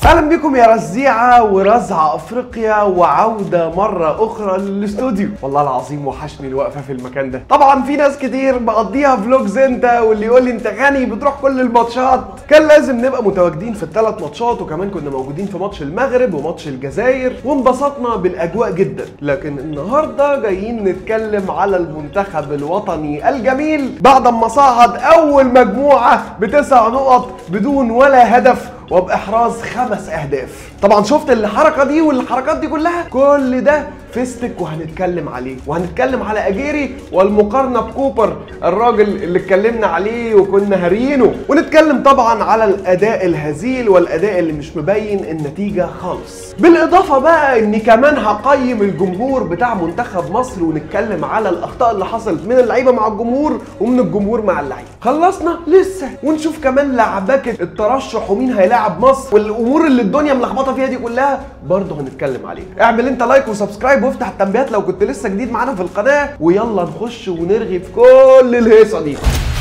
اهلا بكم يا رزيعه ورزع افريقيا وعوده مره اخرى للاستوديو والله العظيم وحشني الوقفه في المكان ده طبعا في ناس كتير مقضيها فلوجز انت واللي يقول لي انت غني بتروح كل الماتشات كان لازم نبقى متواجدين في الثلاث ماتشات وكمان كنا موجودين في ماتش المغرب وماتش الجزائر وانبسطنا بالاجواء جدا لكن النهارده جايين نتكلم على المنتخب الوطني الجميل بعد ما صعد اول مجموعه بتسع نقط بدون ولا هدف وباحراز خمس اهداف طبعا شفت الحركه دي والحركات دي كلها كل ده فيستك وهنتكلم عليه وهنتكلم على اجيري والمقارنه بكوبر الراجل اللي اتكلمنا عليه وكنا هاريينه ونتكلم طبعا على الاداء الهزيل والاداء اللي مش مبين النتيجه خالص بالاضافه بقى اني كمان هقيم الجمهور بتاع منتخب مصر ونتكلم على الاخطاء اللي حصلت من اللعيبه مع الجمهور ومن الجمهور مع اللعيبه خلصنا لسه ونشوف كمان لعبكه الترشح ومين هيلاعب مصر والامور اللي الدنيا ملخبطه فيها دي كلها برضه هنتكلم عليها اعمل انت لايك وسبسكرايب وافتح التنبيهات لو كنت لسه جديد معانا في القناه ويلا نخش ونرغي في كل الهيصه دي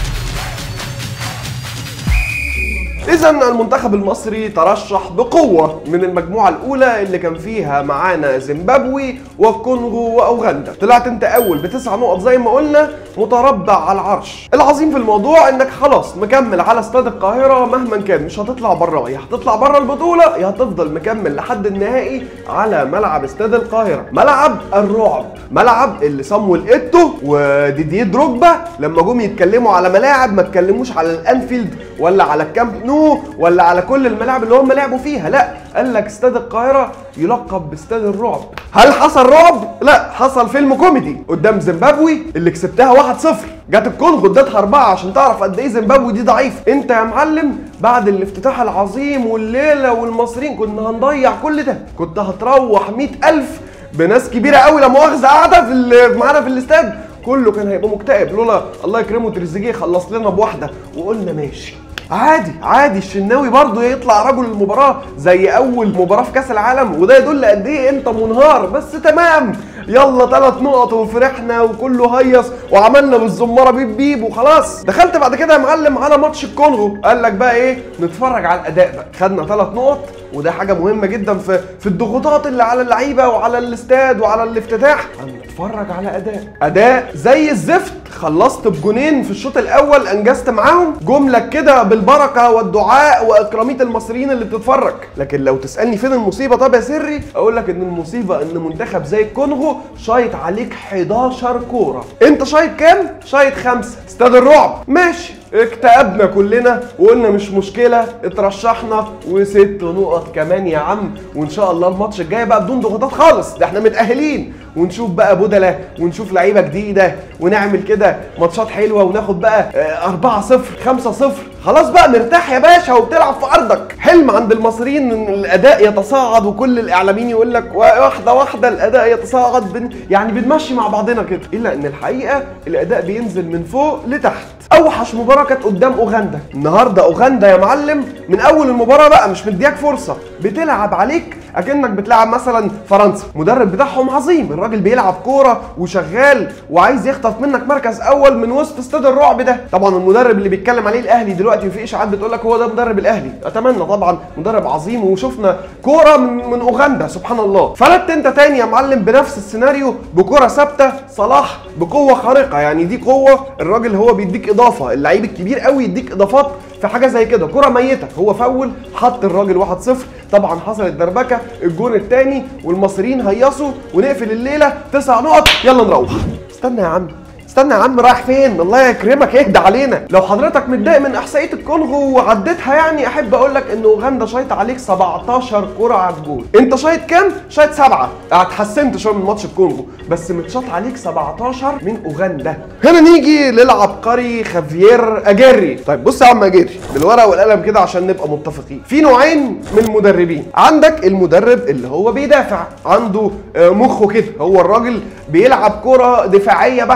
إذا المنتخب المصري ترشح بقوة من المجموعة الأولى اللي كان فيها معانا زيمبابوي والكونغو وأوغندا، طلعت أنت أول بتسع نقط زي ما قلنا متربع على العرش، العظيم في الموضوع إنك خلاص مكمل على استاد القاهرة مهما كان مش هتطلع بره يا هتطلع بره البطولة يا هتفضل مكمل لحد النهائي على ملعب استاد القاهرة، ملعب الرعب، ملعب اللي صامويل إيتو وديديه دروجبا لما جم يتكلموا على ملاعب ما اتكلموش على الأنفيلد ولا على الكامب نو ولا على كل الملاعب اللي هم لعبوا فيها لا قال لك استاد القاهره يلقب باستاد الرعب هل حصل رعب لا حصل فيلم كوميدي قدام زيمبابوي اللي كسبتها 1-0 جت الكونغو اديتها أربعة عشان تعرف قد ايه زيمبابوي دي ضعيف انت يا معلم بعد الافتتاح العظيم والليله والمصريين كنا هنضيع كل ده كنت هتروح 100000 بناس كبيره قوي لا مؤاخذه قاعده في ال- معانا في الاستاد كله كان هيبقى مكتئب لولا الله يكرمه تريزيجيه خلص لنا بواحده وقلنا ماشي عادي عادي الشناوي برضه يطلع رجل المباراه زي اول مباراه في كاس العالم وده يدل قد ايه انت منهار بس تمام يلا ثلاث نقط وفرحنا وكله هيص وعملنا بالزماره بيب بيب وخلاص دخلت بعد كده يا معلم على ماتش الكونغو قال لك بقى ايه نتفرج على الاداء بقى خدنا ثلاث نقط وده حاجه مهمه جدا في في الضغوطات اللي على اللعيبه وعلى الاستاد وعلى الافتتاح هنتفرج على اداء اداء زي الزفت خلصت بجونين في الشوط الاول انجزت معاهم جملك كده بالبركه والدعاء واكراميه المصريين اللي بتتفرج لكن لو تسالني فين المصيبه طب يا سري اقول لك ان المصيبه ان منتخب زي الكونغو شايط عليك 11 كوره انت شايط كام شايط خمسه استاد الرعب ماشي اكتئبنا كلنا وقلنا مش مشكله اترشحنا وست نقط كمان يا عم وان شاء الله الماتش الجاي بقى بدون ضغوطات خالص ده احنا متاهلين ونشوف بقى بدله ونشوف لعيبه جديده ونعمل كده ماتشات حلوه وناخد بقى آه، 4 0 5 0 خلاص بقى مرتاح يا باشا وبتلعب في ارضك حلم عند المصريين ان الاداء يتصاعد وكل الاعلاميين يقول لك واحده واحده الاداء يتصاعد بن يعني بنمشي مع بعضنا كده الا ان الحقيقه الاداء بينزل من فوق لتحت اوحش مباراه كانت قدام اوغندا النهارده اوغندا يا معلم من اول المباراه بقى مش مدياك فرصه بتلعب عليك اكنك بتلعب مثلا فرنسا المدرب بتاعهم عظيم الراجل بيلعب كوره وشغال وعايز يخطف منك مركز اول من وسط استاد الرعب ده طبعا المدرب اللي بيتكلم عليه الاهلي دلوقتي وفي اشاعات بتقول لك هو ده مدرب الاهلي اتمنى طبعا مدرب عظيم وشفنا كوره من, من اوغندا سبحان الله فلت انت تاني يا معلم بنفس السيناريو بكوره ثابته صلاح بقوه خارقه يعني دي قوه الراجل هو بيديك اضافه اللعيب الكبير قوي يديك اضافات في حاجه زي كده كره ميته هو فول حط الراجل 1-0 طبعا حصلت دربكه الجون الثاني والمصريين هيصوا ونقفل الليله تسع نقط يلا نروح استنى يا عم استنى يا عم رايح فين الله يكرمك اهدى علينا لو حضرتك متضايق من احصائيه الكونغو وعديتها يعني احب اقول لك ان اوغندا شايط عليك 17 كره على الجول انت شايط كام شايط سبعه اتحسنت شويه من ماتش الكونغو بس متشاط عليك 17 من اوغندا هنا نيجي للعبقري خافيير اجيري طيب بص يا عم اجيري بالورقه والقلم كده عشان نبقى متفقين في نوعين من المدربين عندك المدرب اللي هو بيدافع عنده آه، مخه كده هو الراجل بيلعب كره دفاعيه بحت واثبت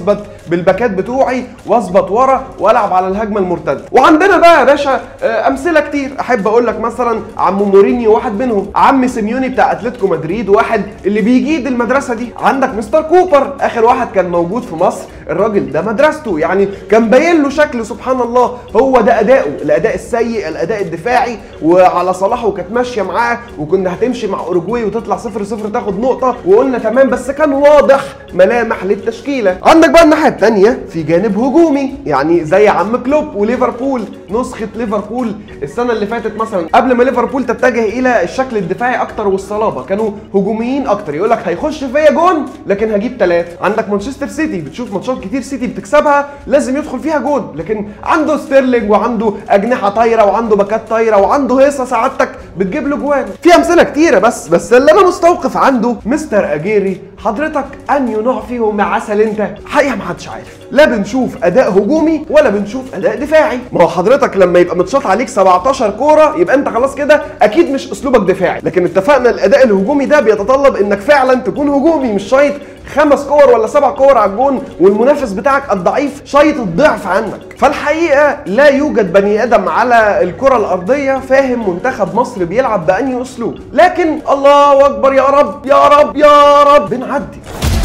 واثبت بالباكات بتوعي واثبت ورا والعب على الهجمه المرتده وعندنا بقى يا باشا آه، امثله كتير احب اقول لك مثلا عم مورينيو واحد منهم عم سيميوني بتاع اتلتيكو مدريد واحد اللي بيجيد المدرسه دي عندك مستر كوبر اخر واحد كان موجود في مصر الراجل ده مدرسته يعني كان باين له شكل سبحان الله هو ده اداؤه الاداء السيء الاداء الدفاعي وعلى صلاحه كانت ماشيه معاه وكنا هتمشي مع اوروجواي وتطلع صفر صفر تاخد نقطه وقلنا تمام بس كان واضح ملامح للتشكيله عندك بقى الناحيه الثانيه في جانب هجومي يعني زي عم كلوب وليفربول نسخه ليفربول السنه اللي فاتت مثلا قبل ما ليفربول تتجه الى الشكل الدفاعي اكتر والصلابه كانوا هجوميين اكتر يقول لك هيخش فيا جون لكن هجيب ثلاثه عندك مانشستر سيتي بتشوف ماتشات كتير سيتي بتكسبها لازم يدخل فيها جون لكن عنده ستيرلينج وعنده اجنحه طايره وعنده باكات طايره وعنده هيصه سعادتك بتجيب له جوان في امثله كتيره بس بس اللي انا مستوقف عنده مستر اجيري حضرتك انهي نوع فيهم يا عسل انت حقيقه ما حدش عارف لا بنشوف اداء هجومي ولا بنشوف اداء دفاعي ما هو حضرتك لما يبقى متشاط عليك 17 كوره يبقى انت خلاص كده اكيد مش اسلوبك دفاعي لكن اتفقنا الاداء الهجومي ده بيتطلب انك فعلا تكون هجومي مش شايط خمس كور ولا سبع كور على الجون والمنافس بتاعك الضعيف شايط الضعف عنك فالحقيقه لا يوجد بني ادم على الكره الارضيه فاهم منتخب مصر بيلعب بانهي اسلوب لكن الله اكبر يا رب يا رب يا رب بنعدي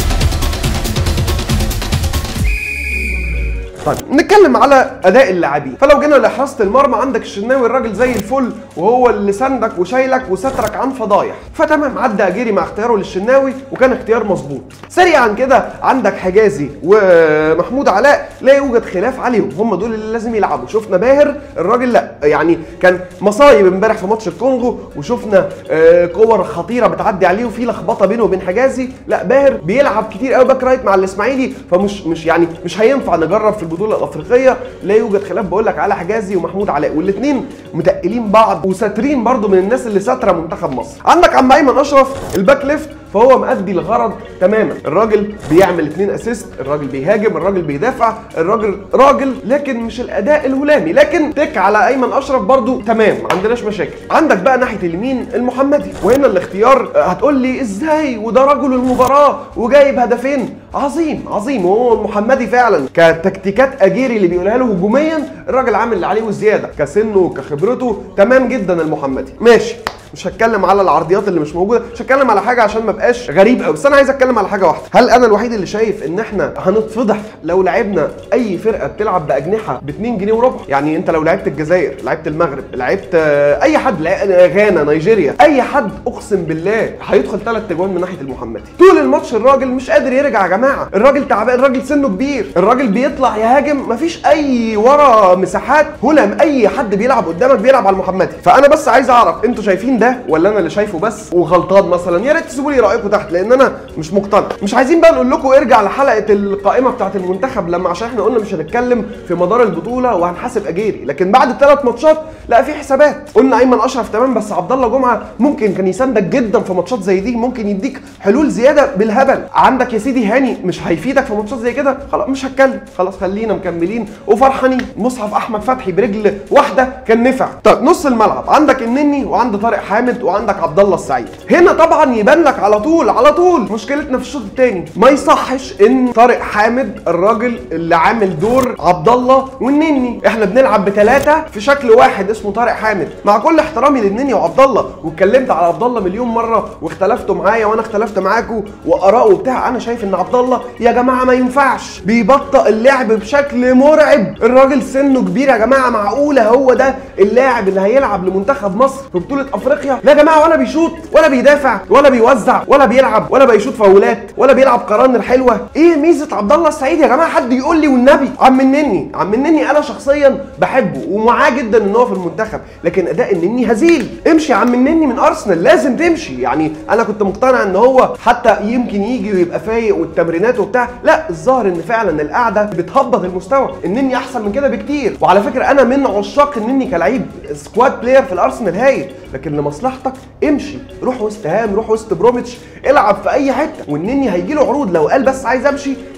طيب نتكلم على اداء اللاعبين فلو جينا لحراسه المرمى عندك الشناوي الراجل زي الفل وهو اللي سندك وشايلك وسترك عن فضايح فتمام عدى اجيري مع اختياره للشناوي وكان اختيار مظبوط سريعا كده عندك حجازي ومحمود علاء لا يوجد خلاف عليهم هم دول اللي لازم يلعبوا شفنا باهر الراجل لا يعني كان مصايب امبارح في ماتش الكونغو وشفنا آه، كور خطيره بتعدي عليه وفي لخبطه بينه وبين حجازي لا باهر بيلعب كتير قوي باك رايت مع الاسماعيلي فمش مش يعني مش هينفع نجرب في البطوله الافريقيه لا يوجد خلاف بقول لك على حجازي ومحمود علاء والاثنين متقلين بعض وساترين برضو من الناس اللي ساتره منتخب مصر عندك عم ايمن اشرف الباك ليفت فهو مأدي الغرض تماما الراجل بيعمل اتنين اسيست الراجل بيهاجم الراجل بيدافع الراجل راجل لكن مش الاداء الهلامي لكن تك على ايمن اشرف برضو تمام ما عندناش مشاكل عندك بقى ناحيه اليمين المحمدي وهنا الاختيار آه، هتقول لي ازاي وده رجل المباراه وجايب هدفين عظيم عظيم وهو المحمدي فعلا كتكتيكات اجيري اللي بيقولها له هجوميا الراجل عامل اللي عليه وزياده كسنه وكخبرته تمام جدا المحمدي ماشي مش هتكلم على العرضيات اللي مش موجوده مش هتكلم على حاجه عشان ما بقاش غريب قوي بس انا عايز اتكلم على حاجه واحده هل انا الوحيد اللي شايف ان احنا هنتفضح لو لعبنا اي فرقه بتلعب باجنحه ب 2 جنيه وربع يعني انت لو لعبت الجزائر لعبت المغرب لعبت آه، اي حد لع- غانا نيجيريا اي حد اقسم بالله هيدخل ثلاث اجوان من ناحيه المحمدي طول الماتش الراجل مش قادر يرجع يا جماعه الراجل تعبان الراجل سنه كبير الراجل بيطلع يهاجم مفيش اي ورا مساحات هلم اي حد بيلعب قدامك بيلعب على المحمدي فانا بس عايز اعرف انتوا شايفين ده ولا انا اللي شايفه بس وغلطان مثلا يا ريت تسيبوا لي رايكم تحت لان انا مش مقتنع مش عايزين بقى نقول لكم ارجع لحلقه القائمه بتاعه المنتخب لما عشان احنا قلنا مش هنتكلم في مدار البطوله وهنحاسب اجيري لكن بعد الثلاث ماتشات لا في حسابات قلنا ايمن اشرف تمام بس عبد الله جمعه ممكن كان يساندك جدا في ماتشات زي دي ممكن يديك حلول زياده بالهبل عندك يا سيدي هاني مش هيفيدك في ماتشات زي كده خلاص مش هتكلم خلاص خلينا مكملين وفرحانين مصحف احمد فتحي برجل واحده كان نفع طيب نص الملعب عندك النني وعند طارق حامد وعندك عبد الله السعيد هنا طبعا يبان لك على طول على طول مشكلتنا في الشوط الثاني ما يصحش ان طارق حامد الراجل اللي عامل دور عبد الله والنني احنا بنلعب بثلاثه في شكل واحد اسمه طارق حامد مع كل احترامي للنني وعبد الله واتكلمت على عبد الله مليون مره واختلفتوا معايا وانا اختلفت معاكم واراء وبتاع انا شايف ان عبد الله يا جماعه ما ينفعش بيبطئ اللعب بشكل مرعب الراجل سنه كبير يا جماعه معقوله هو ده اللاعب اللي هيلعب لمنتخب مصر في بطوله افريقيا لا يا جماعه ولا بيشوط ولا بيدافع ولا بيوزع ولا بيلعب ولا بيشوط فاولات ولا بيلعب قران الحلوه ايه ميزه عبد الله السعيد يا جماعه حد يقول لي والنبي عم النني عم النني انا شخصيا بحبه ومعاه جدا ان هو في المنتخب لكن اداء النني هزيل امشي يا عم النني من ارسنال لازم تمشي يعني انا كنت مقتنع ان هو حتى يمكن يجي ويبقى فايق والتمرينات وبتاع لا الظاهر ان فعلا القعده بتهبط المستوى النني احسن من كده بكتير وعلى فكره انا من عشاق النني كلعيب سكواد بلاير في الارسنال هايل لكن لمصلحتك امشي روح وست هام روح وست بروميتش العب في اي حته والنني هيجي له عروض لو قال بس عايز امشي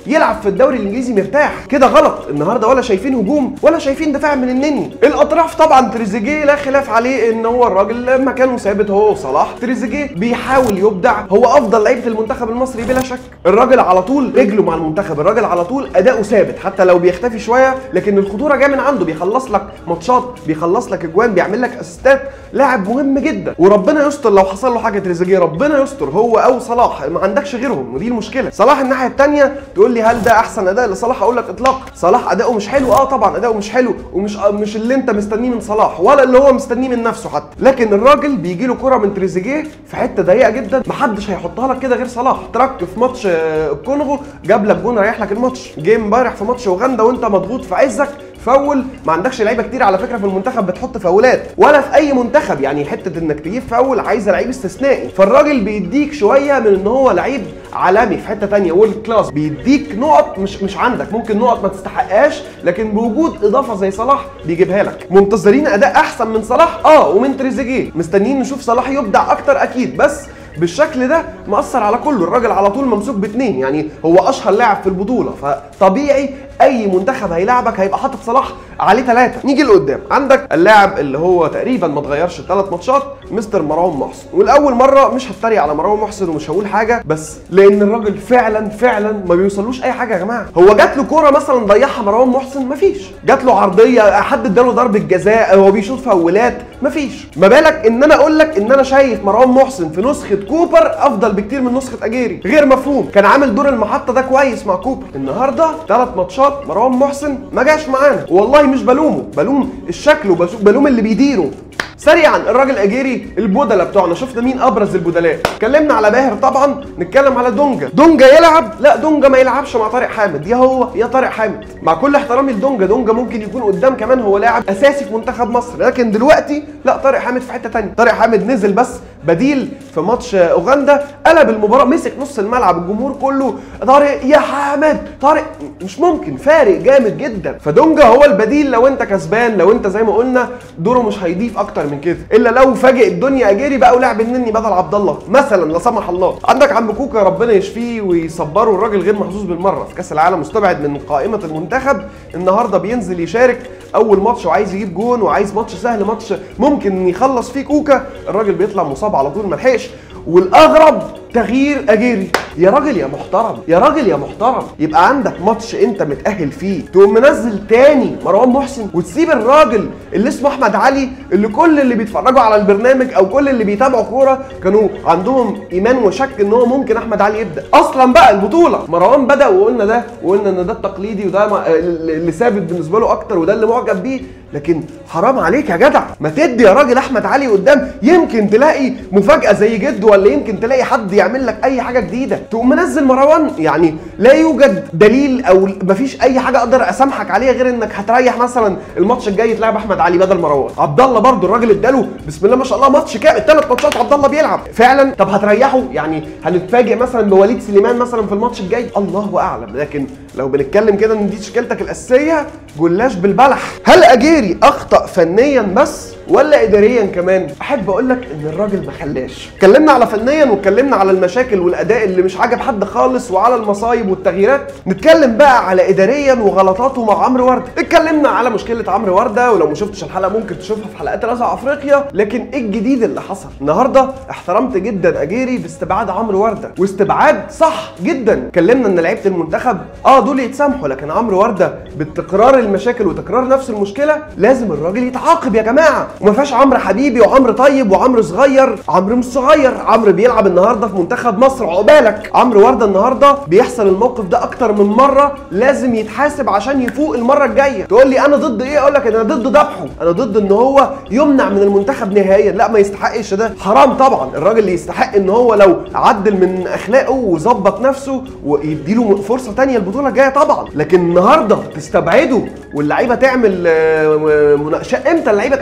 يلعب في الدوري الانجليزي مرتاح كده غلط النهارده ولا شايفين هجوم ولا شايفين دفاع من النني الاطراف طبعا تريزيجيه لا خلاف عليه ان هو الراجل مكانه ثابت هو وصلاح تريزيجيه بيحاول يبدع هو افضل لعيبه المنتخب المصري بلا شك الراجل على طول رجله مع المنتخب الراجل على طول اداؤه ثابت حتى لو بيختفي شويه لكن الخطوره جايه من عنده بيخلص لك ماتشات بيخلص لك اجوان بيعمل لك اسيستات لاعب مهم جدا وربنا يستر لو حصل له حاجه تريزيجيه ربنا يستر هو او صلاح ما عندكش غيرهم ودي المشكله صلاح الناحيه الثانيه تقول لي هل ده احسن اداء لصلاح اقول لك اطلاق صلاح اداؤه مش حلو اه طبعا اداؤه مش حلو ومش مش اللي انت مستنيه من صلاح ولا اللي هو مستنيه من نفسه حتى لكن الراجل بيجي له كره من تريزيجيه في حته ضيقه جدا محدش هيحطها لك كده غير صلاح ترك في ماتش آه، الكونغو جاب لك جون ريح لك الماتش جه امبارح في ماتش اوغندا وانت مضغوط في عزك فول ما عندكش لعيبه كتير على فكره في المنتخب بتحط فاولات ولا في اي منتخب يعني حته انك تجيب فاول عايزه لعيب استثنائي فالراجل بيديك شويه من ان هو لعيب عالمي في حته تانية وورلد كلاس بيديك نقط مش مش عندك ممكن نقط ما تستحقهاش لكن بوجود اضافه زي صلاح بيجيبها لك منتظرين اداء احسن من صلاح اه ومن تريزيجيه مستنيين نشوف صلاح يبدع اكتر اكيد بس بالشكل ده مأثر على كله الراجل على طول ممسوك باتنين يعني هو اشهر لاعب في البطوله فطبيعي اي منتخب هيلاعبك هيبقى حاطط صلاح عليه ثلاثه نيجي لقدام عندك اللاعب اللي هو تقريبا ما اتغيرش ثلاث ماتشات مستر مروان محسن والاول مره مش هتريق على مروان محسن ومش هقول حاجه بس لان الراجل فعلا فعلا ما بيوصلوش اي حاجه يا جماعه هو جات له كوره مثلا ضيعها مروان محسن مفيش جات له عرضيه حد اداله ضربه جزاء هو بيشوط فاولات مفيش ما بالك ان انا اقول لك ان انا شايف مروان محسن في نسخه كوبر افضل بكتير من نسخه اجيري غير مفهوم كان عامل دور المحطه ده كويس مع كوبر النهارده ثلاث ماتشات مروان محسن ما جاش معانا والله مش بلومه بلوم الشكل وبلوم اللي بيديره سريعا الراجل اجيري البودلة بتوعنا شفنا مين ابرز البدلاء اتكلمنا على باهر طبعا نتكلم على دونجا دونجا يلعب لا دونجا ما يلعبش مع طارق حامد يا هو يا طارق حامد مع كل احترامي لدونجا دونجا ممكن يكون قدام كمان هو لاعب اساسي في منتخب مصر لكن دلوقتي لا طارق حامد في حته ثانيه طارق حامد نزل بس بديل في ماتش اوغندا قلب المباراه مسك نص الملعب الجمهور كله طارق يا حامد طارق مش ممكن فارق جامد جدا فدونجا هو البديل لو انت كسبان لو انت زي ما قلنا دوره مش هيضيف اكتر من كده الا لو فاجئ الدنيا اجيري بقى ولعب النني بدل عبد الله مثلا لا سمح الله عندك عم كوكا ربنا يشفيه ويصبره الراجل غير محظوظ بالمره في كاس العالم مستبعد من قائمه المنتخب النهارده بينزل يشارك اول ماتش وعايز يجيب جون وعايز ماتش سهل ماتش ممكن يخلص فيه كوكا الراجل بيطلع مصاب على طول ملحقش والاغرب تغيير اجيري يا راجل يا محترم يا راجل يا محترم يبقى عندك ماتش انت متاهل فيه تقوم منزل تاني مروان محسن وتسيب الراجل اللي اسمه احمد علي اللي كل اللي بيتفرجوا على البرنامج او كل اللي بيتابعوا كوره كانوا عندهم ايمان وشك ان هو ممكن احمد علي يبدا اصلا بقى البطوله مروان بدا وقلنا ده وقلنا ان ده التقليدي وده اللي ثابت بالنسبه له اكتر وده اللي معجب بيه لكن حرام عليك يا جدع ما تدي يا راجل احمد علي قدام يمكن تلاقي مفاجاه زي جده ولا يمكن تلاقي حد يعمل لك اي حاجه جديده تقوم منزل مروان يعني لا يوجد دليل او مفيش اي حاجه اقدر اسامحك عليها غير انك هتريح مثلا الماتش الجاي تلعب احمد علي بدل مروان عبد الله برده الراجل اداله بسم الله ما شاء الله ماتش كامل ثلاث ماتشات عبد الله بيلعب فعلا طب هتريحه يعني هنتفاجئ مثلا بوليد سليمان مثلا في الماتش الجاي الله اعلم لكن لو بنتكلم كده ان دي تشكيلتك الاساسيه جلاش بالبلح هل اجيري اخطا فنيا بس ولا اداريا كمان احب اقول لك ان الراجل ما خلاش اتكلمنا على فنيا واتكلمنا على المشاكل والاداء اللي مش عاجب حد خالص وعلى المصايب والتغييرات نتكلم بقى على اداريا وغلطاته مع عمرو ورده اتكلمنا على مشكله عمرو ورده ولو ما شفتش الحلقه ممكن تشوفها في حلقات رزع افريقيا لكن ايه الجديد اللي حصل النهارده احترمت جدا اجيري باستبعاد عمرو ورده واستبعاد صح جدا اتكلمنا ان لعيبه المنتخب اه دول يتسامحوا لكن عمرو ورده بتكرار المشاكل وتكرار نفس المشكله لازم الراجل يتعاقب يا جماعه وما فيهاش عمرو حبيبي وعمرو طيب وعمرو صغير عمرو مش صغير عمرو بيلعب النهارده في منتخب مصر عقبالك عمرو ورده النهارده بيحصل الموقف ده اكتر من مره لازم يتحاسب عشان يفوق المره الجايه تقول لي انا ضد ايه اقول لك انا ضد ذبحه انا ضد ان هو يمنع من المنتخب نهائيا لا ما يستحقش ده حرام طبعا الراجل اللي يستحق ان هو لو عدل من اخلاقه وظبط نفسه ويديله فرصه تانية البطوله الجايه طبعا لكن النهارده تستبعده واللعيبه تعمل مناقشه امتى اللعيبه كانت بتعمل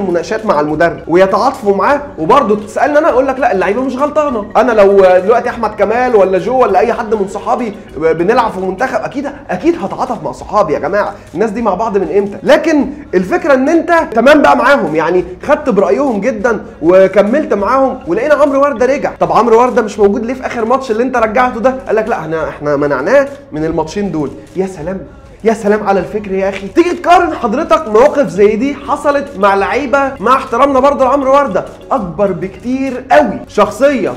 مناقشات مع المدرب ويتعاطفوا معاه وبرضه تسالني انا اقول لك لا اللعيبه مش غلطانه انا لو دلوقتي احمد كمال ولا جو ولا اي حد من صحابي بنلعب في المنتخب اكيد اكيد هتعاطف مع صحابي يا جماعه الناس دي مع بعض من امتى لكن الفكره ان انت تمام بقى معاهم يعني خدت برايهم جدا وكملت معاهم ولقينا عمرو ورده رجع طب عمرو ورده مش موجود ليه في اخر ماتش اللي انت رجعته ده قال لك لا احنا احنا منعناه من الماتشين دول يا سلام يا سلام على الفكر يا اخي تيجي تقارن حضرتك مواقف زي دي حصلت مع لعيبه مع احترامنا برضه لعمرو ورده اكبر بكتير قوي شخصيه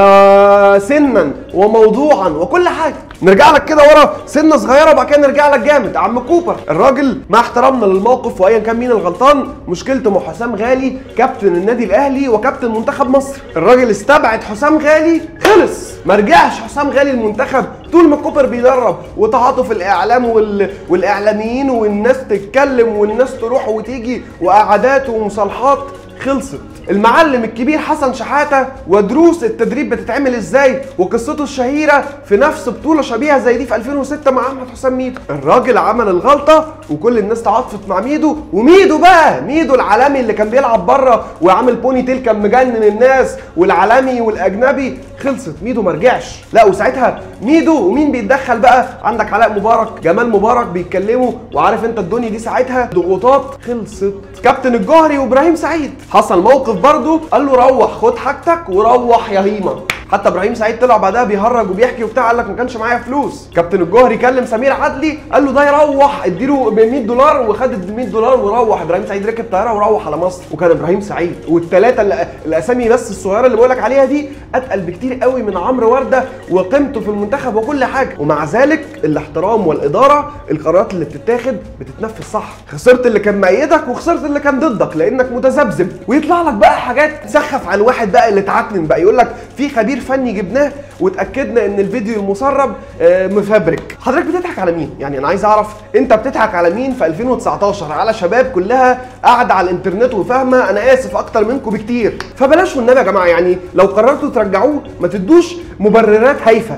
وسنا وموضوعا وكل حاجه نرجع لك كده ورا سنه صغيره وبعد كده نرجع لك جامد عم كوبر الراجل مع احترامنا للموقف وايا كان مين الغلطان مشكلته مع حسام غالي كابتن النادي الاهلي وكابتن منتخب مصر الراجل استبعد حسام غالي خلص ما رجعش حسام غالي المنتخب طول ما كوبر بيدرب وتعاطف الاعلام وال... والاعلاميين والناس تتكلم والناس تروح وتيجي وقعدات ومصالحات خلصت المعلم الكبير حسن شحاته ودروس التدريب بتتعمل ازاي وقصته الشهيره في نفس بطوله شبيهه زي دي في 2006 مع احمد حسام ميدو الراجل عمل الغلطه وكل الناس تعاطفت مع ميدو وميدو بقى ميدو العالمي اللي كان بيلعب بره وعامل بوني تيل كان مجنن الناس والعالمي والاجنبي خلصت ميدو ما رجعش لا وساعتها ميدو ومين بيتدخل بقى عندك علاء مبارك جمال مبارك بيتكلموا وعارف انت الدنيا دي ساعتها ضغوطات خلصت كابتن الجوهري وابراهيم سعيد حصل موقف برضه قال له روح خد حاجتك وروح يا هيما حتى ابراهيم سعيد طلع بعدها بيهرج وبيحكي وبتاع قال لك ما كانش معايا فلوس كابتن الجوهري كلم سمير عدلي قال له ده يروح اديله ب 100 دولار وخد ال 100 دولار وروح ابراهيم سعيد ركب طياره وروح على مصر وكان ابراهيم سعيد والثلاثه الاسامي بس الصغيره اللي بقول لك عليها دي اتقل بكتير قوي من عمرو ورده وقيمته في المنتخب وكل حاجه ومع ذلك الاحترام والاداره القرارات اللي بتتاخد بتتنفذ صح خسرت اللي كان مأيدك وخسرت اللي كان ضدك لانك متذبذب ويطلع لك بقى حاجات تسخف على الواحد بقى اللي اتعكنن بقى يقول لك في خبير فني جبناه واتاكدنا ان الفيديو المسرب مفبرك حضرتك بتضحك على مين يعني انا عايز اعرف انت بتضحك على مين في 2019 على شباب كلها قاعده على الانترنت وفاهمه انا اسف اكتر منكم بكتير فبلاش والنبي يا جماعه يعني لو قررتوا ترجعوه ما تدوش مبررات هايفه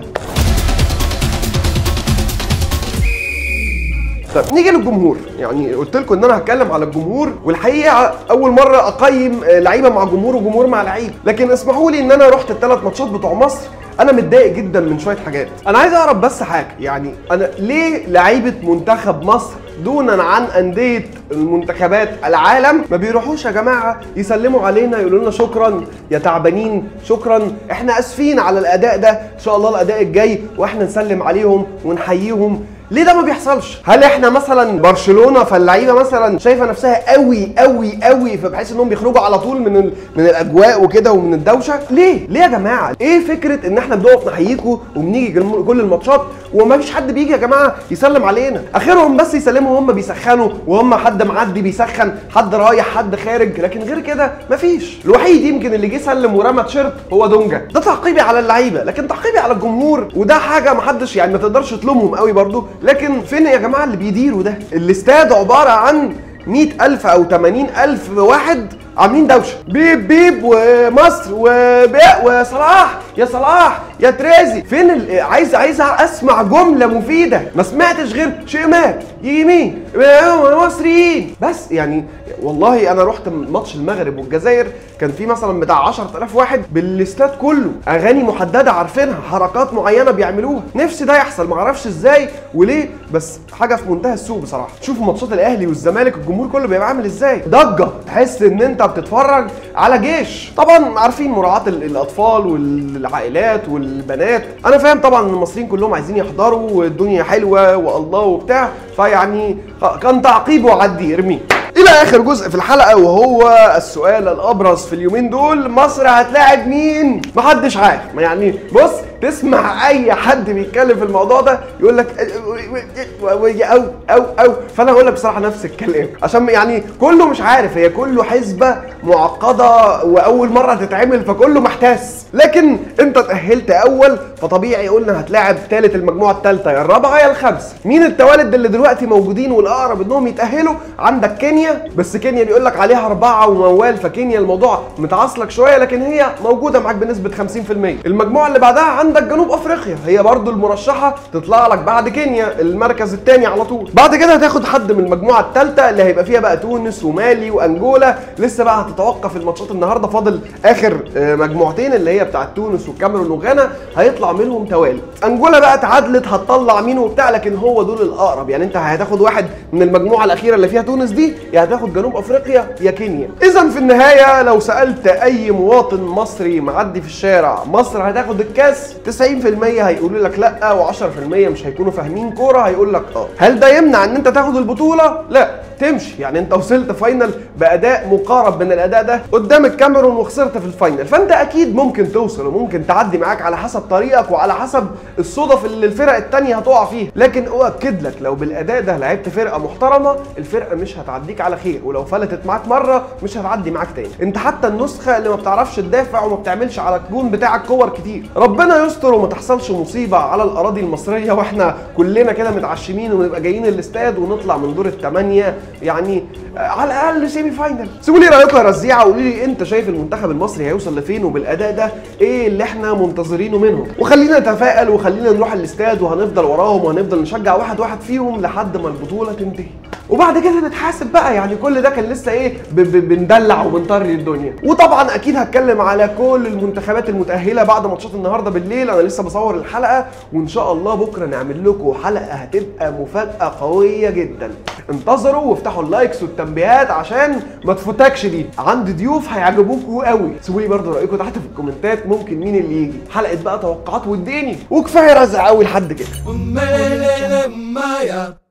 طب نيجي للجمهور يعني قلت لكم ان انا هتكلم على الجمهور والحقيقه اول مره اقيم لعيبه مع جمهور وجمهور مع لعيب لكن اسمحوا لي ان انا رحت الثلاث ماتشات بتوع مصر انا متضايق جدا من شويه حاجات انا عايز اعرف بس حاجه يعني انا ليه لعيبه منتخب مصر دونا عن انديه المنتخبات العالم ما بيروحوش يا جماعه يسلموا علينا يقولوا لنا شكرا يا تعبانين شكرا احنا اسفين على الاداء ده ان شاء الله الاداء الجاي واحنا نسلم عليهم ونحييهم ليه ده ما بيحصلش؟ هل احنا مثلا برشلونه فاللعيبه مثلا شايفه نفسها قوي قوي قوي فبحيث انهم بيخرجوا على طول من ال... من الاجواء وكده ومن الدوشه؟ ليه؟ ليه يا جماعه؟ ايه فكره ان احنا بنقف نحييكم وبنيجي كل الماتشات وما فيش حد بيجي يا جماعه يسلم علينا؟ اخرهم بس يسلموا هم بيسخنوا وهم حد معدي بيسخن، حد رايح حد خارج، لكن غير كده مفيش. الوحيد يمكن اللي جه سلم ورمى تيشيرت هو دونجا، ده تعقيبي على اللعيبه، لكن تعقيبي على الجمهور وده حاجه محدش يعني ما تقدرش تلومهم قوي برضو لكن فين يا جماعه اللي بيديروا ده الاستاد عباره عن 100000 او 80000 واحد عاملين دوشه بيب بيب ومصر وبيع وصلاح يا صلاح يا تريزي فين ال... عايز عايز اسمع جمله مفيده ما سمعتش غير شمال يمين مصريين بس يعني والله انا رحت ماتش المغرب والجزائر كان في مثلا بتاع 10000 واحد بالاستاد كله اغاني محدده عارفينها حركات معينه بيعملوها نفسي ده يحصل معرفش ازاي وليه بس حاجه في منتهى السوء بصراحه شوفوا ماتشات الاهلي والزمالك الجمهور كله بيبقى عامل ازاي ضجه تحس ان انت بتتفرج على جيش طبعا عارفين مراعاه الاطفال والعائلات والبنات انا فاهم طبعا ان المصريين كلهم عايزين يحضروا والدنيا حلوه والله وبتاع فيعني كان تعقيب وعدي ارميه الى اخر جزء في الحلقه وهو السؤال الابرز في اليومين دول مصر هتلاعب مين محدش عارف يعني بص تسمع اي حد بيتكلم في الموضوع ده يقول لك او او او فانا هقول لك بصراحه نفس الكلام عشان يعني كله مش عارف هي كله حسبه معقده واول مره تتعمل فكله محتاس لكن انت تاهلت اول فطبيعي قلنا هتلاعب ثالث المجموعه الثالثه يا الرابعه يا الخامسه مين التوالد اللي دلوقتي موجودين والاقرب انهم يتاهلوا عندك كينيا بس كينيا بيقول لك عليها اربعه وموال فكينيا الموضوع متعصلك شويه لكن هي موجوده معاك بنسبه 50% المجموعه اللي بعدها عندك جنوب افريقيا هي برضو المرشحه تطلع لك بعد كينيا المركز الثاني على طول بعد كده هتاخد حد من المجموعه الثالثه اللي هيبقى فيها بقى تونس ومالي وانجولا لسه بقى هتتوقف الماتشات النهارده فاضل اخر آه، مجموعتين اللي هي بتاعت تونس والكاميرون وغانا هيطلع منهم توالي انجولا بقى اتعادلت هتطلع مين وبتاع لكن هو دول الاقرب يعني انت هتاخد واحد من المجموعه الاخيره اللي فيها تونس دي يا هتاخد جنوب افريقيا يا كينيا اذا في النهايه لو سالت اي مواطن مصري معدي في الشارع مصر هتاخد الكاس 90% هيقولوا لك لا و10% مش هيكونوا فاهمين كوره هيقول لك اه هل ده يمنع ان انت تاخد البطوله لا تمشي يعني انت وصلت فاينل باداء مقارب من الاداء ده قدام الكاميرون وخسرت في الفاينل فانت اكيد ممكن توصل وممكن تعدي معاك على حسب طريقك وعلى حسب الصدف اللي الفرق التانية هتقع فيها لكن اؤكد لك لو بالاداء ده لعبت فرقه محترمه الفرقه مش هتعديك على خير ولو فلتت معاك مره مش هتعدي معاك تاني انت حتى النسخه اللي ما بتعرفش تدافع وما بتعملش على الجون بتاعك كور كتير ربنا يستر وما تحصلش مصيبه على الاراضي المصريه واحنا كلنا كده متعشمين ونبقى جايين الاستاد ونطلع من دور الثمانيه يعني على الاقل سيمي فاينل سيبوا لي رايكم يا رزيعه وقولوا لي انت شايف المنتخب المصري هيوصل لفين وبالاداء ده ايه اللي احنا منتظرينه منهم وخلينا نتفائل وخلينا نروح الاستاد وهنفضل وراهم وهنفضل نشجع واحد واحد فيهم لحد ما البطوله تنتهي وبعد كده نتحاسب بقى يعني كل ده كان لسه ايه ب- ب- بندلع وبنطري الدنيا وطبعا اكيد هتكلم على كل المنتخبات المتاهله بعد ماتشات النهارده بالليل انا لسه بصور الحلقه وان شاء الله بكره نعمل لكم حلقه هتبقى مفاجاه قويه جدا انتظروا وافتحوا اللايكس والتنبيهات عشان ما تفوتكش دي عندي ضيوف هيعجبوكوا قوي سيبوا لي برضه رايكم تحت في الكومنتات ممكن مين اللي يجي حلقه بقى توقعات واديني وكفايه رزع قوي لحد كده Umelele Maya